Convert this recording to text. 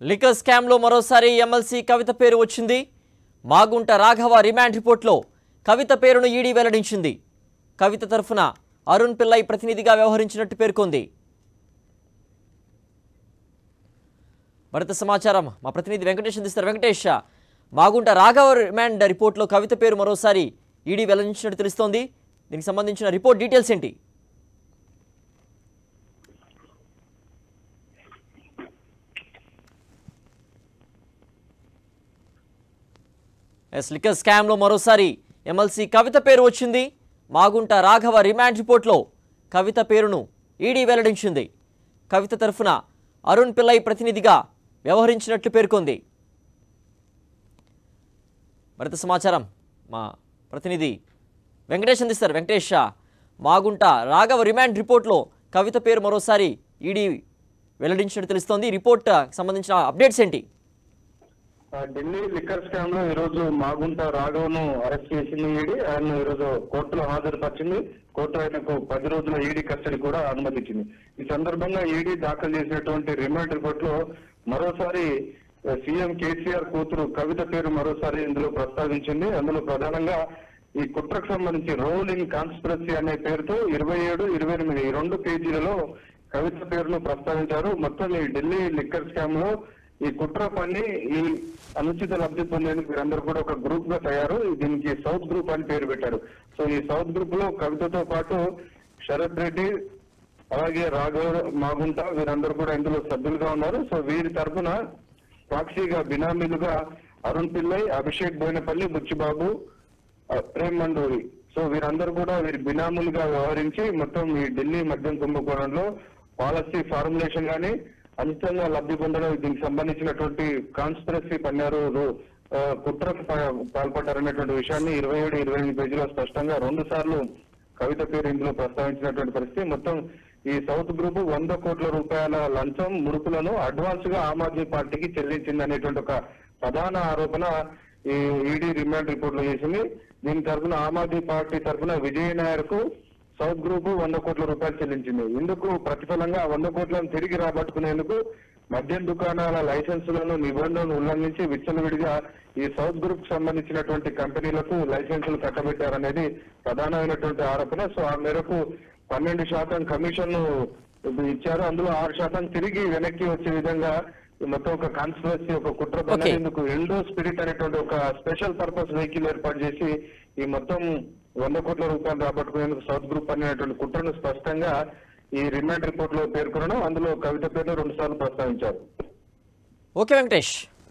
Liquor స్కామ్లో మరోసారి MLC కవిత పేరు వచ్చింది మాగుంట రాఘవ రిమాండ్ రిపోర్ట్లో కవిత పేరును ఈడీ వెల్లడించింది కవిత తరఫున అరుణ్ పిల్లై ప్రతినిధిగా వ్యవహరించినట్టు పేర్కొంది మరింత సమాచారం మా ప్రతినిధి వెంకటేష్ అందిస్తారు వెంకటేష్ మాగుంట రాఘవ రిమాండ్ రిపోర్ట్లో కవిత పేరు మరోసారి ఈడీ వెల్లడించినట్టు తెలుస్తోంది దీనికి సంబంధించిన రిపోర్ట్ డీటెయిల్స్ ఏంటి ఎస్ లిక్కర్ స్కామ్లో మరోసారి ఎమ్మెల్సీ కవిత పేరు వచ్చింది మాగుంట రాఘవ రిమాండ్ రిపోర్ట్లో కవిత పేరును ఈడీ వెల్లడించింది కవిత తరఫున అరుణ్ పిల్లై ప్రతినిధిగా వ్యవహరించినట్లు పేర్కొంది మరింత సమాచారం మా ప్రతినిధి వెంకటేష్ అందిస్తారు వెంకటేష్ మాగుంట రాఘవ రిమాండ్ రిపోర్ట్లో కవిత పేరు మరోసారి ఈడీ వెల్లడించినట్టు తెలుస్తోంది ఈ రిపోర్ట్ సంబంధించిన అప్డేట్స్ ఏంటి ఆ ఢిల్లీ లిక్కర్ స్కామ్ లో ఈ రోజు మాగుంట రాఘవను అరెస్ట్ చేసింది ఈడీ ఆయన ఈ రోజు కోర్టులో హాజరుపరిచింది కోర్టు ఆయనకు పది రోజుల ఈడీ కస్టడీ కూడా అనుమతించింది ఈ సందర్భంగా ఈడీ దాఖలు చేసినటువంటి రిమాండ్ రిపోర్ట్ లో మరోసారి ఆ, సీఎం కేసీఆర్ కూతురు కవిత పేరు మరోసారి ఇందులో ప్రస్తావించింది అందులో ప్రధానంగా ఈ కుట్రకు సంబంధించి రోల్ ఇన్ కాన్స్పిరసీ అనే పేరుతో ఇరవై ఏడు ఇరవై ఎనిమిది ఈ రెండు పేజీలలో కవిత పేరును ప్రస్తావించారు మొత్తం ఈ ఢిల్లీ లిక్కర్ స్కామ్ లో ఈ కుట్ర పని ఈ అనుచిత లబ్ధి పొందేందుకు వీరందరూ కూడా ఒక గ్రూప్ గా తయారు దీనికి సౌత్ గ్రూప్ అని పేరు పెట్టారు సో ఈ సౌత్ గ్రూప్ లో కవితతో పాటు శరత్ రెడ్డి అలాగే రాఘవ్ మాగుంట వీరందరూ కూడా ఇందులో సభ్యులుగా ఉన్నారు సో వీరి తరఫున ప్రాక్సీగా బినామీలుగా అరుణ్ పిల్లై అభిషేక్ బోయినపల్లి బుచ్చిబాబు ఆ, ప్రేమ్ మండూరి సో వీరందరూ కూడా వీరి బినాములుగా వ్యవహరించి మొత్తం ఈ ఢిల్లీ మద్యం కుంభకోణంలో పాలసీ ఫార్ములేషన్ గానీ అనితంగా లబ్ధి పొందడం దీనికి సంబంధించినటువంటి కాన్స్పిరసీ పన్నారు ఆ, కుట్రకు పా- పాల్పడ్డారనేటువంటి విషయాన్ని ఇరవై ఏడు ఇరవై ఎనిమిది పేజీలో స్పష్టంగా రెండు సార్లు కవిత పేరు ఇందులో ప్రస్తావించినటువంటి పరిస్థితి మొత్తం ఈ సౌత్ గ్రూప్ వంద కోట్ల రూపాయల లంచం ముడుపులను అడ్వాన్స్ గా ఆమ్ ఆద్మీ పార్టీకి చెల్లించింది అనేటువంటి ఒక ప్రధాన ఆరోపణ ఈ ఈడీ రిమాండ్ రిపోర్ట్ లో చేసింది దీని తరఫున ఆమ్ ఆద్మీ పార్టీ తరఫున విజయ్ నాయర్ కు సౌత్ గ్రూప్ వంద కోట్ల రూపాయలు చెల్లించింది ఇందుకు ప్రతిఫలంగా ఆ వంద కోట్లను తిరిగి రాబట్టుకునేందుకు మద్యం దుకాణాల లైసెన్సులను నిబంధనలు ఉల్లంఘించి విచ్చలవిడిగా ఈ సౌత్ గ్రూప్ కు సంబంధించినటువంటి కంపెనీలకు లైసెన్సులు కట్టబెట్టారనేది ప్రధానమైనటువంటి ఆరోపణ సో ఆ మేరకు పన్నెండు శాతం కమిషన్ ఇచ్చారు అందులో ఆరు శాతం తిరిగి వెనక్కి వచ్చే విధంగా ఈ మొత్తం ఒక కాన్స్పిరసీ ఒక కుట్ర Okay. పనేందుకు ఎండో స్పిరిట్ అనేటువంటి ఒక స్పెషల్ పర్పస్ వెహికల్ ఏర్పాటు చేసి ఈ మొత్తం వంద కోట్ల రూపాయలు రాబట్టుకునేందుకు సౌత్ గ్రూప్ అనేటువంటి కుట్రను స్పష్టంగా ఈ రిమాండ్ రిపోర్ట్ లో పేర్కొనడం అందులో కవిత పేరును రెండు సార్లు ప్రస్తావించారు ఓకే వెంకటేష్